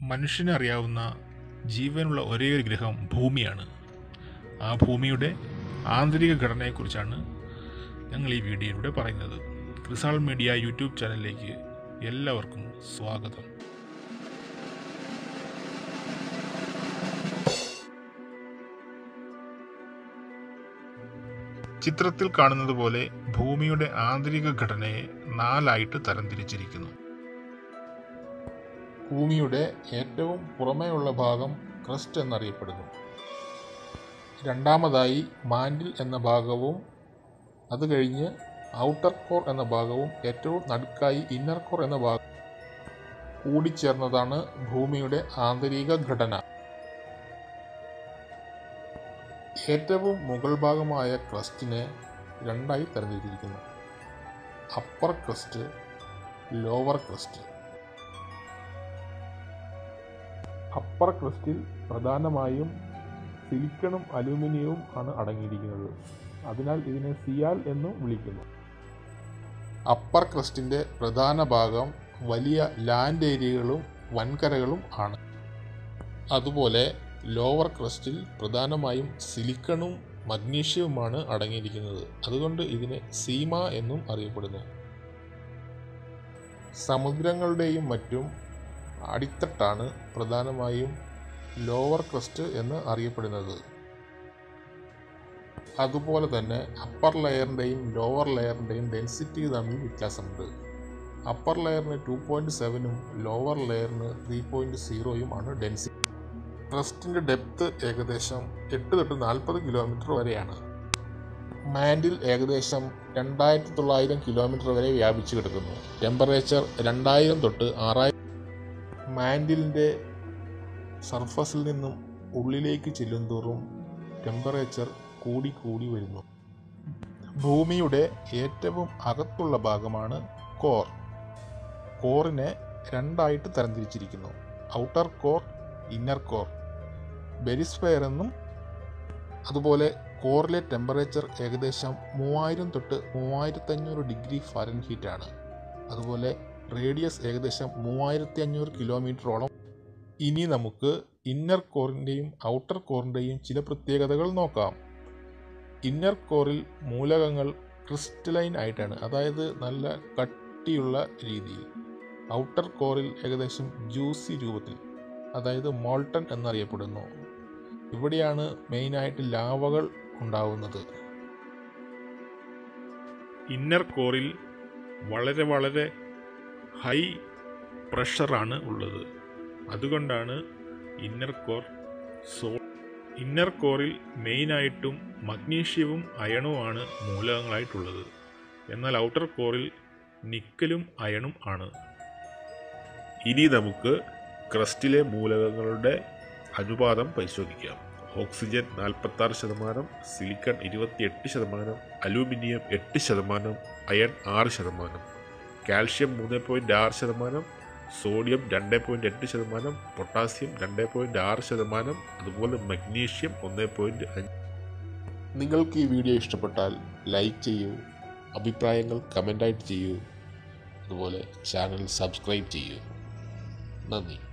മനുഷ്യന് അറിയാവുന്ന ജീവനുള്ള ഒരേ ഒരു ഗ്രഹം ഭൂമിയാണ് ആ ഭൂമിയുടെ ആന്തരിക ഘടനയെക്കുറിച്ചാണ് ഞങ്ങൾ ഈ വീഡിയോയിലൂടെ പറയുന്നത് റിസാൾ മീഡിയ യൂട്യൂബ് ചാനലിലേക്ക് എല്ലാവർക്കും സ്വാഗതം ചിത്രത്തിൽ കാണുന്നത് പോലെ ഭൂമിയുടെ ആന്തരിക ഘടനയെ നാലായിട്ട് തരംതിരിച്ചിരിക്കുന്നു ഭൂമിയുടെ ഏറ്റവും പുറമേയുള്ള ഭാഗം ക്രസ്റ്റ് എന്നറിയപ്പെടുന്നു രണ്ടാമതായി മാൻഡിൽ എന്ന ഭാഗവും അത് കഴിഞ്ഞ് ഔട്ടർ കോർ എന്ന ഭാഗവും ഏറ്റവും നടുക്കായി ഇന്നർ കോർ എന്ന ഭാഗം കൂടിച്ചേർന്നതാണ് ഭൂമിയുടെ ആന്തരിക ഘടന ഏറ്റവും മുകൾ ഭാഗമായ ക്രസ്റ്റിനെ രണ്ടായി തരംതിരിച്ചിരിക്കുന്നു upper crust lower crust upper ക്രസ്റ്റിൽ പ്രധാനമായും സിലിക്കണും അലൂമിനിയവും ആണ് അടങ്ങിയിരിക്കുന്നത് അതിനാൽ ഇതിനെ സിയാൽ എന്നും വിളിക്കുന്നു അപ്പർ ക്രസ്റ്റിൻ്റെ പ്രധാന ഭാഗം വലിയ ലാൻഡ് ഏരിയകളും വൻകരകളും ആണ് അതുപോലെ ലോവർ ക്രസ്റ്റിൽ പ്രധാനമായും സിലിക്കണും മഗ്നീഷ്യവുമാണ് അടങ്ങിയിരിക്കുന്നത് അതുകൊണ്ട് ഇതിനെ സീമ എന്നും അറിയപ്പെടുന്നു സമുദ്രങ്ങളുടെയും മറ്റും അടിത്തട്ടാണ് പ്രധാനമായും ലോവർ ക്രസ്റ്റ് എന്ന് അറിയപ്പെടുന്നത് അതുപോലെ തന്നെ അപ്പർ ലെയറിൻ്റെയും ലോവർ ലെയറിൻ്റെയും ഡെൻസിറ്റി തമ്മിൽ വ്യത്യാസമുണ്ട് അപ്പർ ലെയറിന് ടു പോയിൻറ്റ് സെവനും ലോവർ ലെയറിന് ത്രീ പോയിൻറ്റ് സീറോയും ആണ് ഡെൻസിറ്റി ക്രസ്റ്റിൻ്റെ ഡെപ്ത് ഏകദേശം എട്ട് തൊട്ട് നാൽപ്പത് കിലോമീറ്റർ വരെയാണ് മാൻഡിൽ ഏകദേശം രണ്ടായിരത്തി തൊള്ളായിരം കിലോമീറ്റർ വരെ വ്യാപിച്ചു കിടക്കുന്നു ടെമ്പറേച്ചർ രണ്ടായിരം തൊട്ട് ആറായിരം മാൻഡിലിൻ്റെ സർഫസിൽ നിന്നും ഉള്ളിലേക്ക് ചെല്ലുന്തോറും ടെമ്പറേച്ചർ കൂടി കൂടി വരുന്നു ഭൂമിയുടെ ഏറ്റവും അകത്തുള്ള ഭാഗമാണ് കോർ കോറിനെ രണ്ടായിട്ട് തരംതിരിച്ചിരിക്കുന്നു outer core inner core barysphere എന്നും അതുപോലെ കോറിലെ ടെമ്പറേച്ചർ ഏകദേശം മൂവായിരം തൊട്ട് മൂവായിരത്തഞ്ഞൂറ് ഡിഗ്രി ഫാരൻഹീറ്റ് ആണ് അതുപോലെ റേഡിയസ് ഏകദേശം മൂവായിരത്തി അഞ്ഞൂറ് കിലോമീറ്ററോളം ഇനി നമുക്ക് ഇന്നർ കോറിൻ്റെയും ഔട്ടർ കോറിൻ്റെയും ചില പ്രത്യേകതകൾ നോക്കാം ഇന്നർ കോറിൽ മൂലകങ്ങൾ ക്രിസ്റ്റലൈൻ ആയിട്ടാണ് അതായത് നല്ല കട്ടിയുള്ള രീതിയിൽ ഔട്ടർ കോറിൽ ഏകദേശം ജ്യൂസി രൂപത്തിൽ അതായത് മോൾട്ടൺ എന്നറിയപ്പെടുന്നു ഇവിടെയാണ് മെയിനായിട്ട് ലാവകൾ ഉണ്ടാവുന്നത് ഇന്നർ കോറിൽ വളരെ വളരെ ഹൈ പ്രഷറാണ് ഉള്ളത് അതുകൊണ്ടാണ് ഇന്നർ കോർ സോ ഇന്നർ കോറിൽ മെയിനായിട്ടും മഗ്നീഷ്യവും അയണുമാണ് മൂലകങ്ങളായിട്ടുള്ളത് എന്നാൽ ഔട്ടർ കോറിൽ നിക്കലും അയണും ആണ് ഇനി നമുക്ക് ക്രസ്റ്റിലെ മൂലകങ്ങളുടെ അനുപാതം പരിശോധിക്കാം ഓക്സിജൻ നാൽപ്പത്താറ് ശതമാനം സിലിക്കൺ ഇരുപത്തിയെട്ട് ശതമാനം അലൂമിനിയം എട്ട് ശതമാനം അയൺ ആറ് ശതമാനം കാൽഷ്യം മൂന്ന് പോയിൻറ്റ് ആറ് ശതമാനം സോഡിയം രണ്ട് പോയിൻറ്റ് എട്ട് ശതമാനം പൊട്ടാസ്യം രണ്ട് പോയിൻറ്റ് ആറ് ശതമാനം അതുപോലെ മഗ്നീഷ്യം ഒന്ന് പോയിൻറ്റ് അഞ്ച് നിങ്ങൾക്ക് ഈ വീഡിയോ ഇഷ്ടപ്പെട്ടാൽ ലൈക്ക് ചെയ്യൂ അഭിപ്രായങ്ങൾ കമൻ്റായിട്ട് ചെയ്യൂ അതുപോലെ ചാനൽ സബ്സ്ക്രൈബ് ചെയ്യൂ നന്ദി